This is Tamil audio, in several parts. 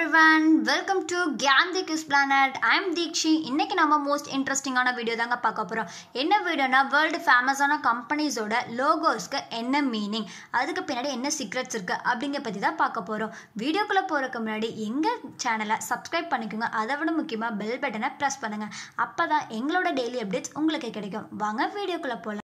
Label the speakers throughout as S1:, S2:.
S1: எவ்ரிவன் வெல்கம் டு கியாந்தி கிஸ் பிளானட் ஐ எம் தீக்ஷி இன்னைக்கு நம்ம மோஸ்ட் இன்ட்ரெஸ்டிங்கான வீடியோ தாங்க பார்க்க போகிறோம் என்ன வீடியோனா வேர்ல்டு ஃபேமஸான கம்பெனிஸோட லோகோஸ்க்கு என்ன மீனிங் அதுக்கு பின்னாடி என்ன சீக்ரெட்ஸ் இருக்குது அப்படிங்கிற பற்றி தான் பார்க்க போகிறோம் வீடியோக்குள்ளே போகிறதுக்கு முன்னாடி எங்கள் சேனலை சப்ஸ்கிரைப் பண்ணிக்கோங்க அதை விட முக்கியமாக பெல் பட்டனை ப்ரெஸ் பண்ணுங்கள் அப்போ தான் எங்களோட டெய்லி அப்டேட்ஸ் உங்களுக்கு கிடைக்கும் வாங்க வீடியோக்குள்ளே போகலாம்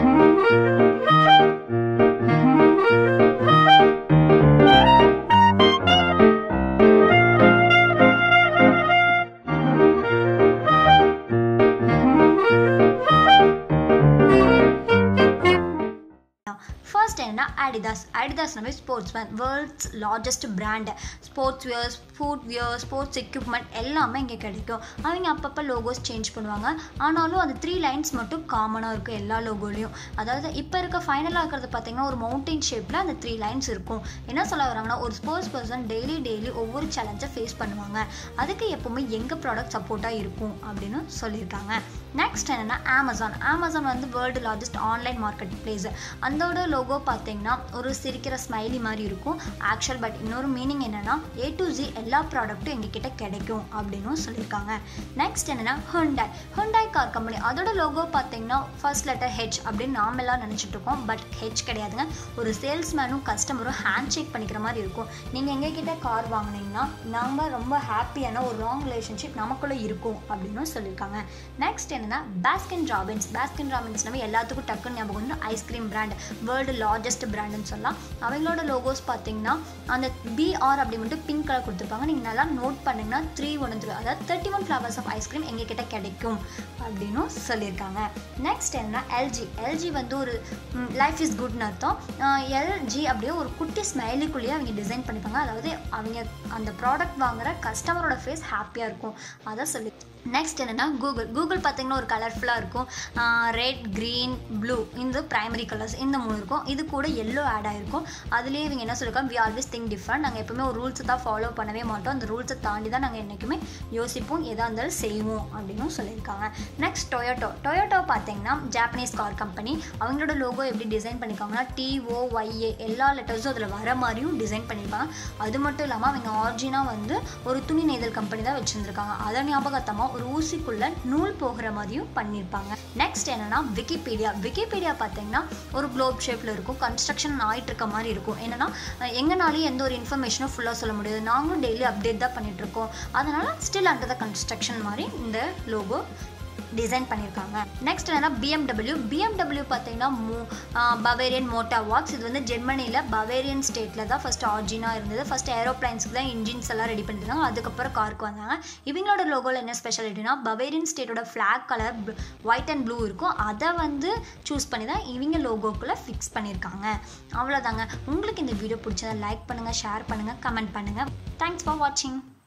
S1: ஃபர்ஸ்ட் என்ன அடிதாஸ் அடிதாஸ்னாவே sports man world's largest brand sports wears footwear sports equipment எல்லாமே இங்கே கிடைக்கும் அவங்க அப்பப்போ லோகோஸ் சேஞ்ச் பண்ணுவாங்க ஆனாலும் அந்த த்ரீ லைன்ஸ் மட்டும் காமனாக இருக்கும் எல்லா லோகோலையும் அதாவது இப்போ இருக்க ஃபைனலாக இருக்கிறது பார்த்தீங்கன்னா ஒரு மவுண்டைன் ஷேப்பில் அந்த த்ரீ லைன்ஸ் இருக்கும் என்ன சொல்ல வராங்கன்னா ஒரு ஸ்போர்ட்ஸ் பர்சன் டெய்லி டெய்லி ஒவ்வொரு சேலஞ்சை ஃபேஸ் பண்ணுவாங்க அதுக்கு எப்போவுமே எங்கள் ப்ராடக்ட் சப்போர்ட்டாக இருக்கும் அப்படின்னு சொல்லியிருக்காங்க நெக்ஸ்ட் என்னென்னா அமேசான் அமேசான் வந்து world largest online marketplace அந்தோட லோகோ பார்த்தீங்கன்னா ஒரு சிரிக்கிற ஸ்மைலி மாதிரி இருக்கும் ஆக்சுவல் பட் இன்னொரு மீனிங் என்னென்னா ஏ டு ஜி எல்லா ப்ராடக்ட்டும் எங்ககிட்ட கிடைக்கும் அப்படின்னு சொல்லியிருக்காங்க நெக்ஸ்ட் என்னென்னா ஹுண்டாய் ஹுண்டாய் கார் கம்பெனி அதோட லோகோ பார்த்தீங்கன்னா ஃபர்ஸ்ட் லெட்டர் ஹெச் அப்படின்னு நாமெல்லாம் நினச்சிட்டு இருக்கோம் பட் ஹெச் கிடையாதுங்க ஒரு சேல்ஸ்மேனும் கஸ்டமரும் ஹேண்ட் ஷேக் பண்ணிக்கிற மாதிரி இருக்கும் நீங்கள் எங்ககிட்ட கார் வாங்கினீங்கன்னா நம்ம ரொம்ப ஹாப்பியான ஒரு லாங் ரிலேஷன்ஷிப் நமக்குள்ளே இருக்கும் அப்படின்னு சொல்லியிருக்காங்க நெக்ஸ்ட் என்னென்னா பாஸ்கின் ராபின்ஸ் பாஸ்கின் ராபின்ஸ்னாவே எல்லாத்துக்கும் டக்குன்னு ஞாபகம் வந்து ஐஸ்கிரீம் பிராண்ட் வேர்ல்டு லார்ஜஸ்ட் பிராண்டுன்னு சொல்லலாம் அவங்களோட லோகோஸ் பார்த்தீங்கன்னா அந்த பிஆர் அப்படி மட்டும் பிங்க் கலர் கொடுத்துருப்பாங்க நீங்கள் நல்லா நோட் பண்ணிங்கன்னா த்ரீ ஒன் த்ரீ அதாவது thirty one flavours of ice cream எங்ககிட்ட கிடைக்கும் அப்படின்னு சொல்லியிருக்காங்க நெக்ஸ்ட் என்ன எல்ஜி எல்ஜி வந்து ஒரு லைஃப் இஸ் குட்னு அர்த்தம் எல்ஜி அப்படியே ஒரு குட்டி ஸ்மைலிக்குள்ளேயே அவங்க டிசைன் பண்ணிப்பாங்க அதாவது அவங்க அந்த ப்ராடக்ட் வாங்குற கஸ்டமரோட ஃபேஸ் ஹாப்பியாக இருக்கும் அதான் சொல்லி நெக்ஸ்ட் என்னென்னா கூகுள் கூகுள் பார்த்தீங்கன்னா ஒரு கலர்ஃபுல்லாக இருக்கும் ரெட் க்ரீன் ப்ளூ இந்த ப்ரைமரி கலர்ஸ் இந்த மூணு இருக்கும் இது கூட எல்லோ ஆட் ஆகிருக்கும் அதுலேயே இவங்க என்ன சொல்லியிருக்காங்க வி ஆல்வேஸ் திங்க் டிஃப்ரெண்ட் நாங்கள் எப்பவுமே ஒரு ரூல்ஸை தான் ஃபாலோ பண்ணவே மாட்டோம் அந்த ரூல்ஸை தாண்டி தான் நாங்கள் என்றைக்குமே யோசிப்போம் எதாக இருந்தாலும் செய்வோம் அப்படின்னு சொல்லியிருக்காங்க நெக்ஸ்ட் டொயோட்டோ டொயோட்டோ பார்த்தீங்கன்னா ஜாப்பனீஸ் கார் கம்பெனி அவங்களோட லோகோ எப்படி டிசைன் பண்ணியிருக்காங்கன்னா டிஓஒய்ஏ எல்லா லெட்டர்ஸும் அதில் வர மாதிரியும் டிசைன் பண்ணியிருப்பாங்க அது மட்டும் இல்லாமல் அவங்க ஆர்ஜினாக வந்து ஒரு துணி நெய்தல் கம்பெனி தான் வச்சுருந்துருக்காங்க அதை ஞாபகத்தமாக ஒரு ஊசிக்குள்ள நூல் போகிற மாதிரியும் பண்ணியிருப்பாங்க நெக்ஸ்ட் என்னன்னா விக்கிபீடியா விக்கிபீடியா பார்த்தீங்கன்னா ஒரு குளோப் ஷேப்பில் இருக்கும் கன்ஸ்ட்ரக்ஷன் ஆகிட்டு இருக்க மாதிரி இருக்கும் என்னன்னா எங்கனாலையும் எந்த ஒரு இன்ஃபர்மேஷனும் ஃபுல்லாக சொல்ல முடியாது நாங்களும் டெய்லி அப்டேட் தான் பண்ணிட்டு இருக்கோம் அதனால ஸ்டில் அண்டர் த கன்ஸ்ட்ரக்ஷன் மாதிரி இந்த லோகோ டிசைன் பண்ணியிருக்காங்க நெக்ஸ்ட் என்னன்னா பிஎம்டபிள்யூ பிஎம்டபிள்யூ பார்த்தீங்கன்னா மோ பவேரியன் மோட்டார் வாக்ஸ் இது வந்து ஜெர்மனியில் பவேரியன் ஸ்டேட்டில் தான் ஃபஸ்ட் ஆர்ஜினாக இருந்தது ஃபஸ்ட் ஏரோப்ளைன்ஸ்க்கு தான் இன்ஜின்ஸ் எல்லாம் ரெடி பண்ணிருந்தாங்க அதுக்கப்புறம் காருக்கு வந்தாங்க இவங்களோட லோகோவில் என்ன ஸ்பெஷாலிட்டினா பவேரியன் ஸ்டேட்டோட flag colour white and blue இருக்கும் அதை வந்து சூஸ் பண்ணி தான் இவங்க லோகோக்குள்ளே ஃபிக்ஸ் பண்ணியிருக்காங்க அவ்வளோதாங்க உங்களுக்கு இந்த வீடியோ பிடிச்சதை லைக் பண்ணுங்கள் ஷேர் பண்ணுங்கள் கமெண்ட் பண்ணுங்கள் தேங்க்ஸ் ஃபார் வாட்சிங்